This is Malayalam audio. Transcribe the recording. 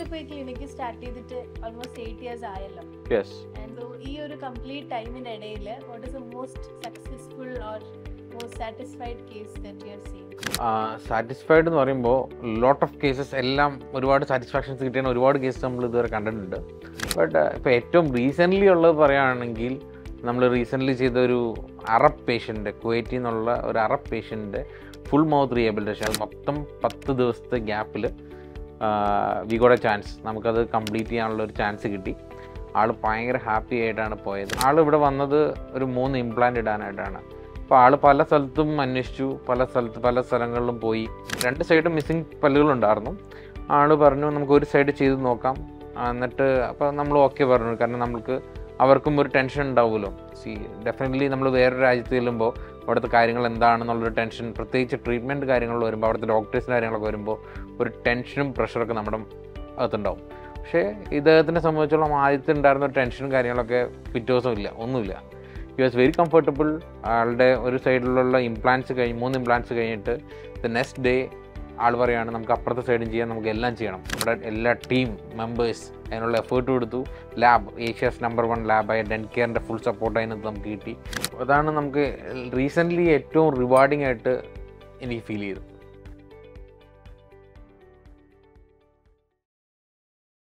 നമ്മളിപ്പോ ഈ ക്ലിനിക്ക് സ്റ്റാർട്ട് ചെയ്തിട്ട് ഓൾമോസ്റ്റ് എയ്റ്റ് ഇയേഴ്സ് ആയല്ലോ യെസ് ആൻഡ് ഈ ഒരു കംപ്ലീറ്റ് ടൈമിന്റെ ഇടയിൽ what is the most successful or most satisfied case that you are seeing satisfied എന്ന് പറയുമ്പോൾ ലോട്ട് ഓഫ് കേസസ് എല്ലാം ഒരുപാട് സാറ്റിസ്ഫാക്ഷൻസ് കിട്ടിയ ഒരുപാട് കേസ് നമ്മൾ ഇതുവരെ കണ്ടിട്ടുണ്ട് ബട്ട് ഇപ്പോൾ ഏറ്റവും റീസെൻ്റ്ലി ഉള്ളത് പറയുകയാണെങ്കിൽ നമ്മൾ റീസെൻ്റ്ലി ചെയ്ത ഒരു അറബ് പേഷ്യൻ്റ് കുവൈറ്റിൽ നിന്നുള്ള ഒരു അറബ് പേഷ്യൻ്റെ ഫുൾ മൗത്ത് റീഹബിലിറ്റേഷൻ അത് മൊത്തം പത്ത് ദിവസത്തെ ഗ്യാപ്പിൽ വി ഗോഡ് എ ചാൻസ് നമുക്കത് കംപ്ലീറ്റ് ചെയ്യാനുള്ള ഒരു ചാൻസ് കിട്ടി ആൾ ഭയങ്കര ഹാപ്പി ആയിട്ടാണ് പോയത് ആൾ ഇവിടെ വന്നത് ഒരു മൂന്ന് ഇംപ്ലാന്റ് ഇടാനായിട്ടാണ് അപ്പോൾ ആൾ പല സ്ഥലത്തും അന്വേഷിച്ചു പല സ്ഥലത്ത് പല സ്ഥലങ്ങളിലും പോയി രണ്ട് സൈഡും മിസ്സിങ് പല്ലുകളുണ്ടായിരുന്നു ആൾ പറഞ്ഞു നമുക്ക് ഒരു സൈഡ് ചെയ്ത് നോക്കാം ആ, എന്നിട്ട് അപ്പോൾ നമ്മൾ ഓക്കെ പറഞ്ഞു കാരണം നമുക്ക് അവർക്കും ഒരു ടെൻഷൻ ഉണ്ടാവുമല്ലോ സി ഡെഫിനറ്റ്ലി നമ്മൾ വേറെ രാജ്യത്ത് ചെല്ലുമ്പോൾ അവിടുത്തെ കാര്യങ്ങൾ എന്താണെന്നുള്ളൊരു ടെൻഷൻ പ്രത്യേകിച്ച് ട്രീറ്റ്മെൻറ്റ് കാര്യങ്ങൾ വരുമ്പോൾ അവിടുത്തെ ഡോക്ടേഴ്സിൻ്റെ കാര്യങ്ങളൊക്കെ വരുമ്പോൾ ഒരു ടെൻഷനും പ്രഷറൊക്കെ നമ്മുടെ അകത്തുണ്ടാവും പക്ഷേ ഇദ്ദേഹത്തിനെ സംബന്ധിച്ചോളം ആദ്യത്തെ ഉണ്ടായിരുന്ന ഒരു ടെൻഷനും കാര്യങ്ങളൊക്കെ പിറ്റേ ദിവസം ഇല്ല ഒന്നുമില്ല ഹി വാസ് വെരി കംഫർട്ടബിൾ ആളുടെ ഒരു സൈഡിലുള്ള ഇംപ്ലാൻസ് കഴിഞ്ഞ് മൂന്ന് ഇംപ്ലാൻസ് കഴിഞ്ഞിട്ട് ദ നെക്സ്റ്റ് ഡേ ആൾ പറയാണ് നമുക്ക് അപ്പുറത്തെ സൈഡും ചെയ്യാൻ നമുക്ക് എല്ലാം ചെയ്യണം നമ്മുടെ എല്ലാ ടീം മെമ്പേഴ്സ് അതിനുള്ള എഫേർട്ട് കൊടുത്തു ലാബ് ഏഷ്യാസ് നമ്പർ വൺ ലാബായ ഡെൻ കെയറിൻ്റെ ഫുൾ സപ്പോർട്ട് അതിനകത്ത് നമുക്ക് കിട്ടി അതാണ് നമുക്ക് റീസെൻ്റ്ലി ഏറ്റവും റിവാർഡിംഗ് ആയിട്ട് എനിക്ക് ഫീൽ ചെയ്തു